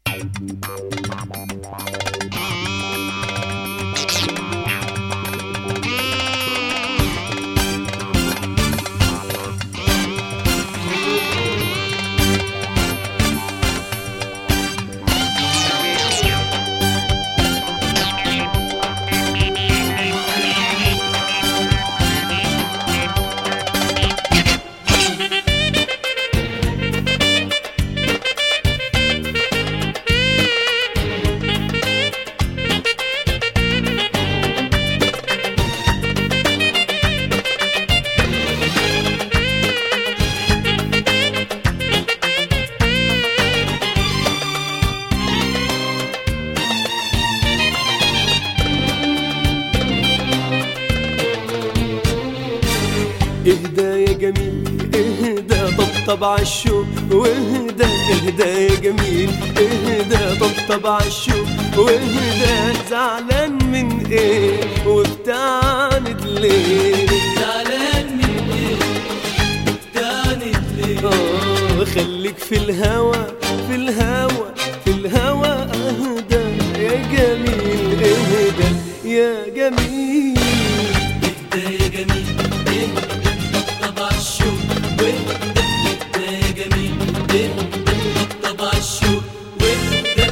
اهدى يا جميل اهدى طبطب عالشوق واهدى اهدى يا جميل اهدى طبطب عالشوق واهدى زعلان من ايه وبتعاند ليه زعلان من ايه بتعند ليه آه خليك في الهوى في الهوى في الهوى اهدى يا جميل اهدى يا جميل اهدى يا جميل اهدى طبع الشوق واهدى اهدى يا جميل اهدى طبع الشوق واهدى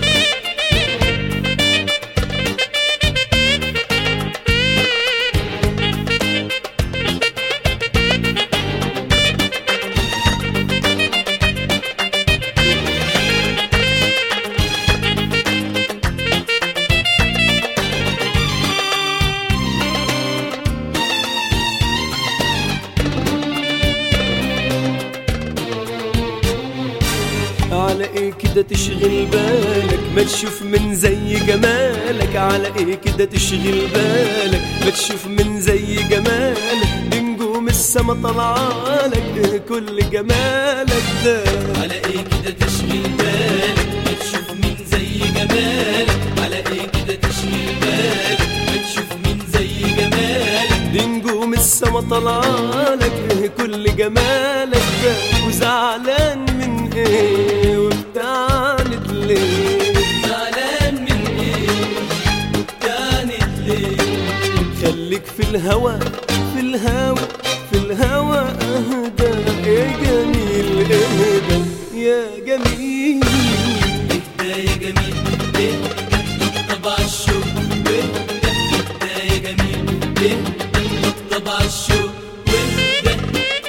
على ايه كده تشغل بالك ما تشوف من زي جمالك على ايه كده تشغل بالك ما تشوف من زي جمالك دي نجوم السما طالعالك إيه كل جمالك ده على ايه كده تشغل بالك ما تشوف مين زي جمالك على ايه كده تشغل بالك ما تشوف مين زي جمالك دي نجوم السما طالعالك إيه كل جمالك ده وزعلان من ايه وبتعاند ليه زعلان من ايه بتعند ليه خليك في الهوى في الهوى في الهوى اهدى يا جميل اهدى يا جميل اهدى يا جميل اهدى طبع الشوق واهدى اهدى يا جميل اهدى طبع الشوق واهدى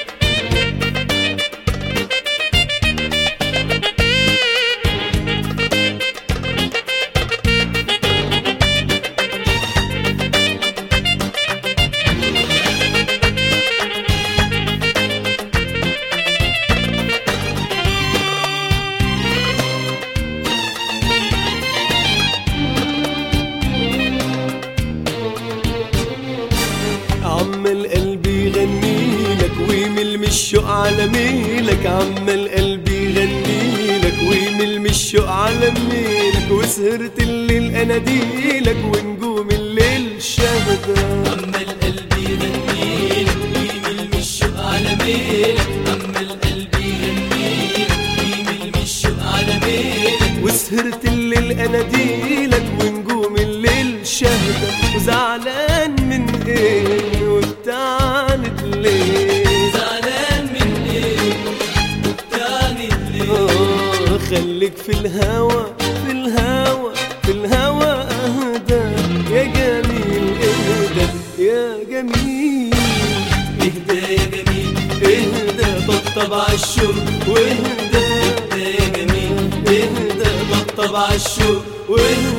عمال قلبي يغني لك ويمل من الشوق على ميلك عمال قلبي يغني لك ويمل من الشوق على ميلك وسهرت الليل اناديلك ونجوم الليل شهدة عمال قلبي يغنيلك ويميل من الشوق على ميلك عمال قلبي يغنيلك ويميل من الشوق على ميلك وسهرت الليل اناديلك ونجوم الليل شهدة وزعلان من ايه وبتعاند ليه زعلان من ايه بتعند ليه آه خليك في الهوى في الهوى في الهوى اهدى يا جميل اهدى يا جميل اهدى يا جميل اهدى طبطب عالشوق واهدى اهدى يا جميل اهدى طبطب عالشوق واهدى